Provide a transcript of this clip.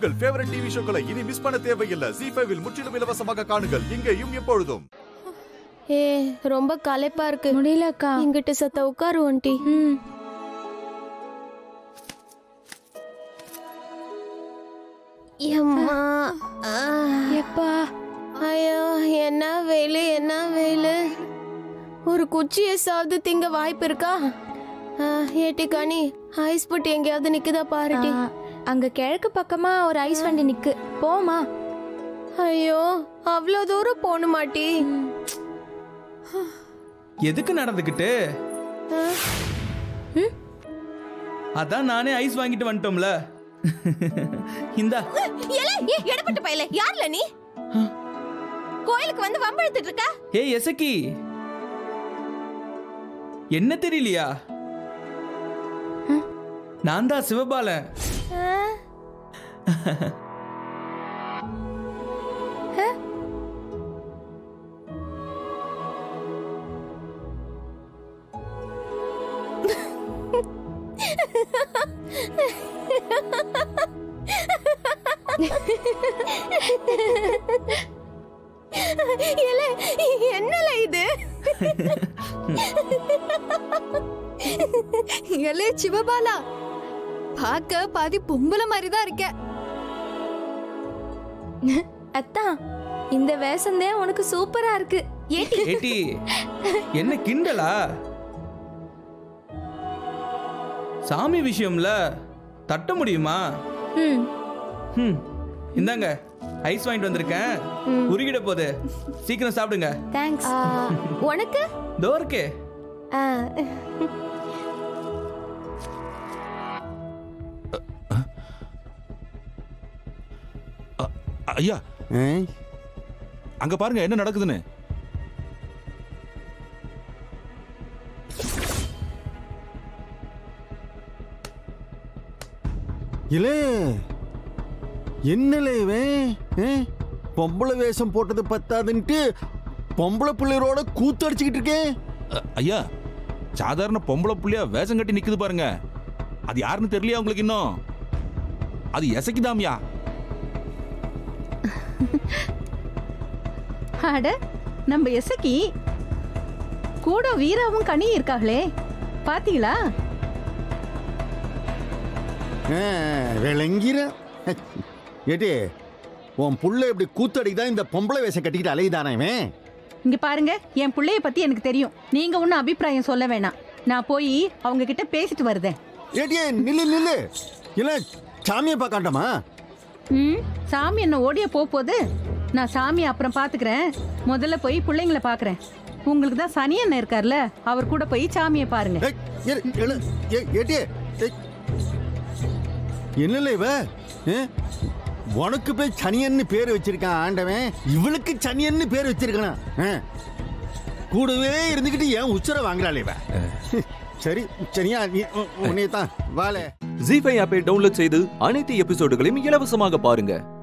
உங்கள் favourite TV ஷோக்களை இனி miss பண்ண தேவையில்லை ஜி ஃபைவில் முற்றிலும் இலவசமாக காணுங்கள் இங்கேயும் எப்பொழுதும் ஏ ரொம்ப களைப்பா இருக்கு முடியலக்கா இங்கிட்டு சத்த உட்காரு ஒன்ட்டி ம் எம்மா ஆ. எப்பா ஐயோ என்ன வெயிலு என்ன வெயிலு ஒரு குச்சியை சாவது திங்க வாய்ப்பு இருக்கா ஆ, ஏட்டி கனி ஐஸ் புட்டி எங்கேயாவது நிக்குதா பாருட்டி ஆ, அங்க கிழக்கு பக்கமா ஒரு ஐஸ் வண்டி நிக்கு போமா ஐயோ அவ்வளோ தூரம் போகணுமாட்டி எதுக்கு நடந்துக்கிட்டு அதான் நானே ஐஸ் வாங்கிட்டு வந்துட்டோம்ல இந்தா எடுப்பட்டு பையல யார்ல நீ கோயிலுக்கு வந்து வம்பழுத்துட்டு இருக்க ஏய் எசக்கி என்ன தெரியலையா நான் தான் சிவபாலன் ஏல, என்னல இது எலே சிவபாலா பார்க்க பாதி பொம்பளை மாதிரி தான் இருக்க அத்தா இந்த வேஷந்தே உனக்கு சூப்பரா இருக்கு ஏட்டி ஏட்டி என்ன கிண்டலா சாமி விஷயம்ல தட்ட முடியுமா ம் ம் இந்தாங்க ஐஸ் வாங்கிட்டு வந்திருக்கேன் உருகிட போகுது சீக்கிரம் சாப்பிடுங்க தேங்க்ஸ் ஆ, உனக்கு தோ இருக்கே ஆ, ஐயா அங்க பாருங்க என்ன நடக்குதுன்னு இலே என்னலே இவன் ஆ? பொம்பளை வேஷம் போட்டது பத்தாதுன்ட்டு பொம்பளை பிள்ளையரோட கூத்தடிச்சுக்கிட்டு இருக்கேன் ஐயா சாதாரண பொம்பளை புள்ளையா வேஷம் கட்டி நிக்குது பாருங்க அது யாருன்னு தெரியலையா உங்களுக்கு இன்னும் அது எசக்கிதாமியா அட நம்ம எசக்கி கூட வீராவும் கனி இருக்காங்களே பாத்தீங்களா ஆ, விளங்கிற ஏடி உன் புள்ள இப்படி கூத்தடிக்கு இந்த பொம்பளை வேஷம் கட்டிக்கிட்டு அலையுதானே இவன் இங்க பாருங்க என் பிள்ளைய பத்தி எனக்கு தெரியும் நீங்க ஒன்னும் அபிப்பிராயம் சொல்ல வேணாம் நான் போய் அவங்க கிட்ட பேசிட்டு வருதேன் ஏடியே நில்லு நில்லு இல்ல சாமியை பார்க்காண்டமா ம் சாமி என்ன ஓடிய போக போகுது நான் சாமியை அப்புறம் பாத்துக்கிறேன் முதல்ல போய் பிள்ளைங்கள பாக்குறேன் உங்களுக்கு தான் சனி அண்ணன் இருக்கார்ல அவர் கூட போய் சாமியை பாருங்க ஏய், இரு, எழு, ஏய், ஏடியே ஏய். என்னல இவ ஆ? உனக்கு போய் சனியன்னு பேர் வச்சிருக்கான் ஆண்டவன் இவளுக்கு சனியன்னு பேர் வச்சிருக்கானா ஆ. கூடவே இருந்துகிட்டு ஏன் உச்சர வாங்குறாள் இவ சரி சரியா நீ உன்னைய தான் வாழ ஜி ஃபைவ் ஆப்பை டவுன்லோட் செய்து அனைத்து எபிசோடுகளையும் இலவசமாக பாருங்க